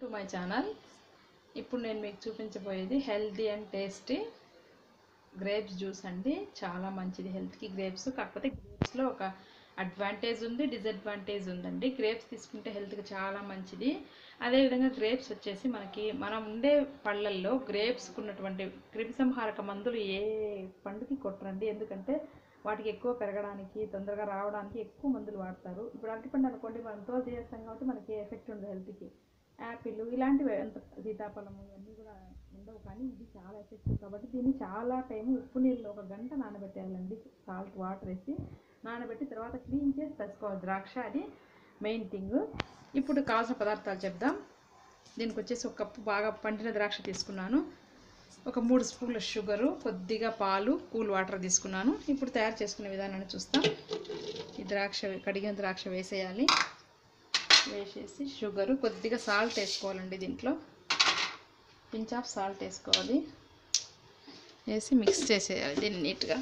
To my channel ఇప్పుడు నేను మీకు చూపించబోయేది healthy and tasty grapes juice అండి చాలా మంచిది హెల్త్కి గ్రేప్స్ కాకపోతే గ్రేప్స్లో ఒక అడ్వాంటేజ్ ఉంది డిసడ్వాంటేజ్ ఉందండి గ్రేప్స్ తీసుకుంటే హెల్త్కి చాలా మంచిది అదేవిధంగా గ్రేప్స్ వచ్చేసి మనకి మనం ఉండే పళ్ళల్లో గ్రేప్స్కి ఉన్నటువంటి క్రిమిసంహారక మందులు ఏ పండుకి కొట్టరండి ఎందుకంటే వాటికి ఎక్కువ పెరగడానికి తొందరగా రావడానికి ఎక్కువ మందులు వాడతారు ఇప్పుడు అరటిపండు అనుకోండి మనం తోలు చేస్తాం కాబట్టి మనకి ఎఫెక్ట్ ఉండదు హెల్త్కి యాపిల్ ఇలాంటివి ఎంత సీతాఫలము ఇవన్నీ కూడా ఉండవు కానీ ఇది చాలా ఎఫెక్టివ్ కాబట్టి దీన్ని చాలా టైం ఉప్పు నీళ్ళు ఒక గంట నానబెట్టేయాలండి సాల్ట్ వాటర్ వేసి నానబెట్టి తర్వాత క్లీన్ చేసి తెచ్చుకోవాలి ద్రాక్ష అది మెయిన్ థింగ్ ఇప్పుడు కావాల్సిన పదార్థాలు చెప్దాం దీనికి వచ్చేసి ఒక కప్పు బాగా పండిన ద్రాక్ష తీసుకున్నాను ఒక మూడు స్పూన్ల షుగరు కొద్దిగా పాలు కూల్ వాటర్ తీసుకున్నాను ఇప్పుడు తయారు చేసుకునే విధానాన్ని చూస్తాం ఈ ద్రాక్ష కడిగిన ద్రాక్ష వేసేయాలి వేసేసి షుగరు కొద్దిగా సాల్ట్ వేసుకోవాలండి దీంట్లో పించ్ ఆఫ్ సాల్ట్ వేసుకోవాలి వేసి మిక్స్ చేసేయాలి దీన్ని నీట్గా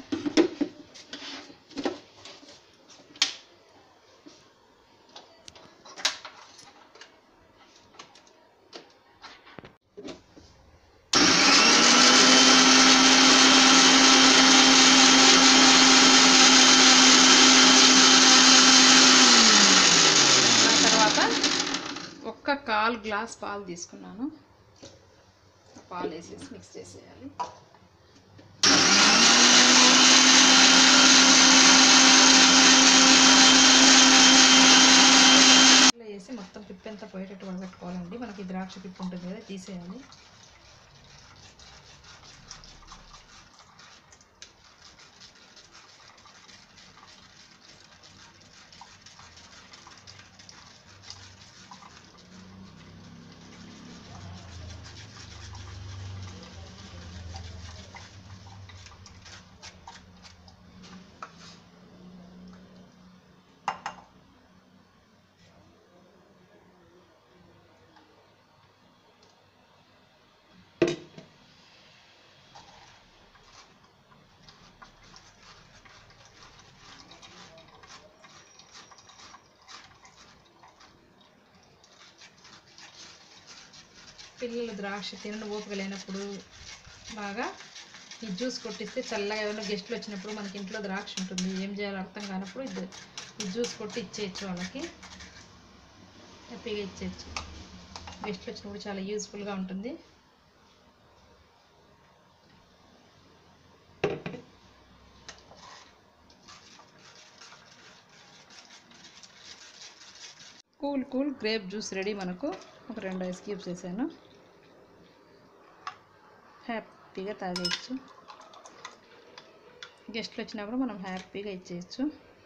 ఆ తర్వాత ఒక్క కాల్ గ్లాస్ పాలు తీసుకున్నాను ఆ పాలు వేసేసి మిక్స్ చేసేయాలి ఇలా వేసి మొత్తం పిప్పి అంతా పోయేటట్టు వడగట్టుకోవాలండి మనకి ద్రాక్ష పిప్పు ఉంటుంది కదా తీసేయాలి పిల్లలు ద్రాక్ష తినని ఓపిక లేనప్పుడు బాగా ఈ జ్యూస్ కొట్టిస్తే చల్లగా ఏమైనా గెస్ట్లు వచ్చినప్పుడు మనకి ఇంట్లో ద్రాక్ష ఉంటుంది ఏం చేయాలో అర్థం కానప్పుడు ఇది ఈ జ్యూస్ కొట్టి ఇచ్చేయచ్చు వాళ్ళకి హ్యాపీగా ఇచ్చేయచ్చు గెస్ట్లు వచ్చినప్పుడు చాలా యూస్ఫుల్గా ఉంటుంది cool cool grape juice ready మనకు ఒక రెండు ఐస్ క్యూబ్స్ వేసాను హ్యాపీగా తాగేయచ్చు గెస్ట్లు వచ్చినప్పుడు మనం హ్యాపీగా ఇచ్చేయచ్చు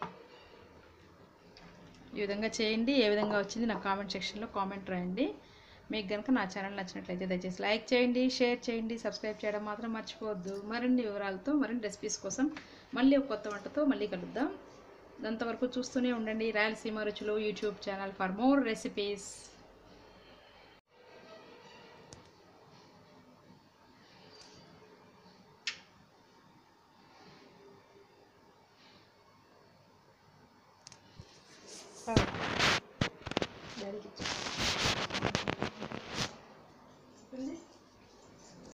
ఈ విధంగా చేయండి ఏ విధంగా వచ్చింది నా కామెంట్ సెక్షన్లో కామెంట్ రాయండి మీకు కనుక నా ఛానల్ నచ్చినట్లయితే దయచేసి లైక్ చేయండి షేర్ చేయండి సబ్స్క్రైబ్ చేయడం మాత్రం మర్చిపోవద్దు మరిన్ని వివరాలతో మరిన్ని రెసిపీస్ కోసం మళ్ళీ ఒక కొత్త వంటతో మళ్ళీ కలుద్దాం అంతవరకు చూస్తూనే ఉండండి రాయలసీమ రుచులు YouTube channel for more recipes డాడీకి ఇచ్చేయి.